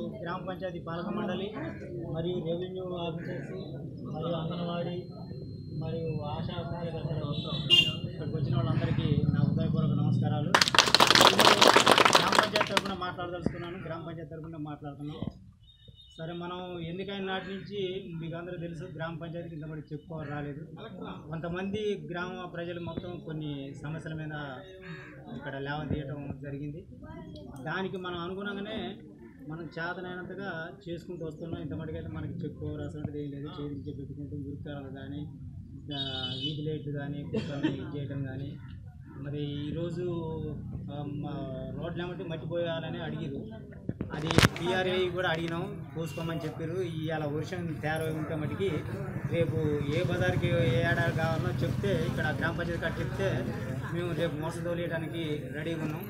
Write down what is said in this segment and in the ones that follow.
గ్రామ పంచాయతీ పాలక మండలి మరియు రెవెన్యూ ఆఫీసర్స్ మరియు అంగన్వాడీ మరియు ఆశా కార్యకర్తలు ఇక్కడికి వచ్చిన వాళ్ళందరికీ నా హృదయపూర్వక నమస్కారాలు నేను గ్రామ పంచాయతీ తరఫున మాట్లాడదలుచుకున్నాను గ్రామ పంచాయతీ తరఫున మాట్లాడుతున్నాను సరే మనం ఎన్నికైన నాటి నుంచి మీకు అందరూ తెలుసు గ్రామ పంచాయతీకి ఇంతమంది చెప్పుకోవాలి రాలేదు కొంతమంది గ్రామ ప్రజలు మొత్తం కొన్ని సమస్యల మీద ఇక్కడ లేవదీయటం జరిగింది దానికి మనం అనుగుణంగానే మనం చేతనైనంతగా చేసుకుంటూ వస్తున్నాం ఇంతమటికైతే మనకి చెప్పుకోవాల్సినది ఏం లేదు చేయించే పెట్టుకుంటూ గురుకారాలు కానీ ఆ, వీధి లైట్లు కానీ కుక్కల్ని ఇది చేయడం కానీ మరి ఈరోజు ఆ, మా రోడ్లు ఏమంటే మట్టిపోయాలని అడిగిరు అది పిఆర్ఏ కూడా అడిగినాం పోసుకోమని చెప్పారు ఇవాళ వర్షం తేడా ఉంటే మటుకి రేపు ఏ బజార్కి ఏ ఏడాది కావాలో చెప్తే ఇక్కడ గ్రామ పంచాయతీ కాడ చెప్తే మేము రేపు మోసం తోలేయడానికి రెడీగా ఉన్నాం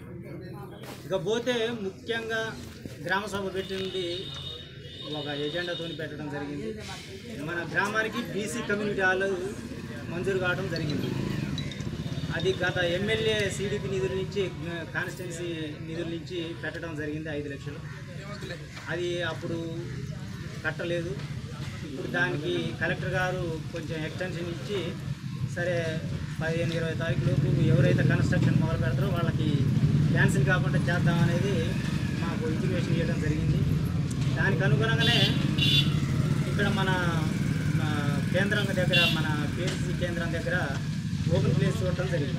ఇకపోతే ముఖ్యంగా గ్రామ సభ పెట్టింది ఒక ఎజెండాతో పెట్టడం జరిగింది మన గ్రామానికి బీసీ కమ్యూనిటీ హాల్ మంజూరు కావడం జరిగింది అది గత ఎమ్మెల్యే సిడిపి నిధుల నుంచి కాన్స్టిట్యున్సీ నిధుల నుంచి పెట్టడం జరిగింది ఐదు లక్షలు అది అప్పుడు కట్టలేదు ఇప్పుడు దానికి కలెక్టర్ గారు కొంచెం ఎక్స్టెన్షన్ ఇచ్చి సరే పదిహేను ఇరవై తారీఖు లోపు ఎవరైతే కన్స్ట్రక్షన్ మొదలు పెడతారో వాళ్ళకి క్యాన్సిల్ కాకుండా చేద్దాం అనేది మాకు ఇంటిమేషన్ ఇవ్వడం జరిగింది దానికి అనుగుణంగానే ఇక్కడ మన ఆ, కేంద్రం దగ్గర మన పిఎస్సి కేంద్రం దగ్గర ఓపెన్ ప్లేస్ చూడటం జరిగింది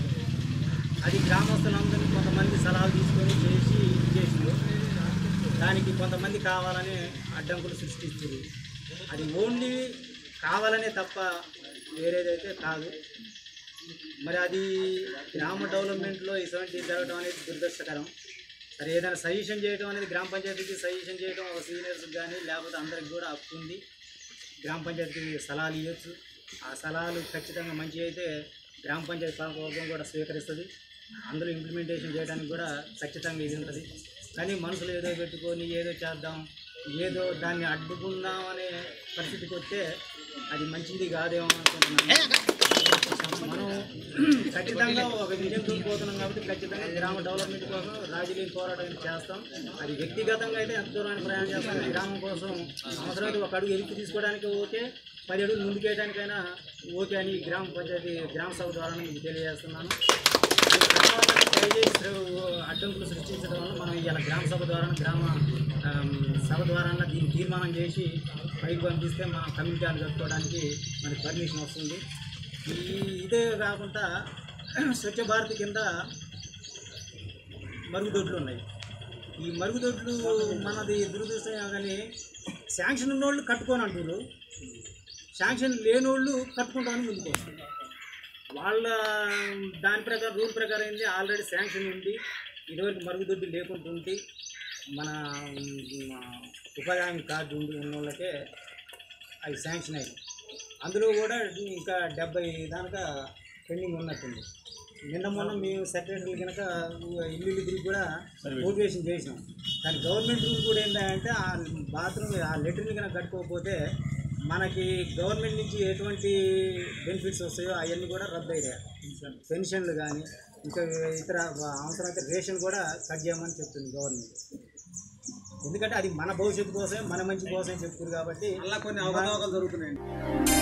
అది గ్రామస్తులందరినీ కొంతమంది సలహాలు తీసుకొని చేసి ఇది చేసిండ్రు దానికి కొంతమంది కావాలని అడ్డంకులు సృష్టిస్తారు అది ఓన్లీ కావాలనే తప్ప వేరేదైతే కాదు మరి అది గ్రామ డెవలప్మెంట్లో ఇటువంటి జరగడం అనేది దురదృష్టకరం సరే ఏదైనా సజెషన్ చేయడం అనేది గ్రామ పంచాయతీకి సజెషన్ చేయడం ఒక సీనియర్స్కి కానీ లేకపోతే అందరికి కూడా హక్కు ఉంది గ్రామ పంచాయతీకి సలహాలు ఇవ్వచ్చు ఆ సలహాలు ఖచ్చితంగా మంచి అయితే గ్రామ పంచాయతీ పాలకవర్గం కూడా స్వీకరిస్తుంది అందులో ఇంప్లిమెంటేషన్ చేయడానికి కూడా ఖచ్చితంగా ఇది ఉంటుంది కానీ మనుషులు ఏదో పెట్టుకొని ఏదో చేద్దాం ఏదో దాన్ని అడ్డుకుందాం అనే పరిస్థితికి వస్తే అది మంచిది కాదేమో అనుకుంటున్నాను మనం ఖచ్చితంగా ఒక విజయం కోల్పోతున్నాం కాబట్టి ఖచ్చితంగా గ్రామ డెవలప్మెంట్ కోసం రాజకీయ పోరాటం చేస్తాం అది వ్యక్తిగతంగా అయితే ఎంత దూరాన్ని ప్రయాణం చేస్తాం గ్రామం కోసం అవసరమైతే ఒక అడుగు ఎదుగు తీసుకోవడానికి ఓకే పది అడుగులు ముందుకేయడానికైనా ఓకే అని ఈ గ్రామ పంచాయతీ గ్రామ సభ ద్వారా మీకు తెలియజేస్తున్నాను ఈ గ్రామాలను దయచేసి శ్ర- అడ్డంకులు సృష్టించడం వల్ల మనం ఇవాళ గ్రామ సభ ద్వారా గ్రామ ఆమ్, సభ ద్వారా దీన్ని తీర్మానం చేసి పైకి పంపిస్తే మనం కమ్యూనిటీ కట్టుకోవడానికి మనకి పర్మిషన్ వస్తుంది ఈ ఇదే కాకుండా స్వచ్ఛ భారత్ కింద మరుగుదొడ్లు ఉన్నాయి ఈ మరుగుదొడ్లు మనది దురదృష్టం కానీ శాంక్షన్ ఉన్నోళ్ళు కట్టుకొని అంటారు శాంక్షన్ లేనోళ్ళు కట్టుకుంటామని ముందుకు వస్తారు వాళ్ళ దాని ప్రకారం రూల్ ప్రకారం ఏంది ఆల్రెడీ శాంక్షన్ ఉంది ఇదివరకు మరుగుదొడ్డి లేకుండా ఉండి మన మ, ఉపాధి హామీ కార్డు ఉండి ఉన్న వాళ్ళకే అవి శాంక్షన్ అయ్యాయి అందులో కూడా ఇంకా డెబ్బై దాకా పెండింగ్ ఉన్నట్టుంది నిన్న మొన్న మేము సెక్రటరీ కనుక ఇల్లు ఇల్లు తిరిగి కూడా మోటివేషన్ చేసినాం కానీ గవర్నమెంట్ రూల్ కూడా ఏంటంటే ఆ బాత్రూమ్ ఆ లెటర్ని కనుక కట్టుకోకపోతే మనకి గవర్నమెంట్ నుంచి ఎటువంటి బెనిఫిట్స్ వస్తాయో అవన్నీ కూడా రద్దు అయ్యాయి పెన్షన్లు కానీ ఇంకా ఇతర అవసరమైతే రేషన్ కూడా కట్ చేయమని చెప్తుంది గవర్నమెంట్ ఎందుకంటే అది మన భవిష్యత్తు కోసమే మన మంచి కోసమే చెప్తుంది కాబట్టి అలా కొన్ని అవకతవకలు జరుగుతున్నాయండి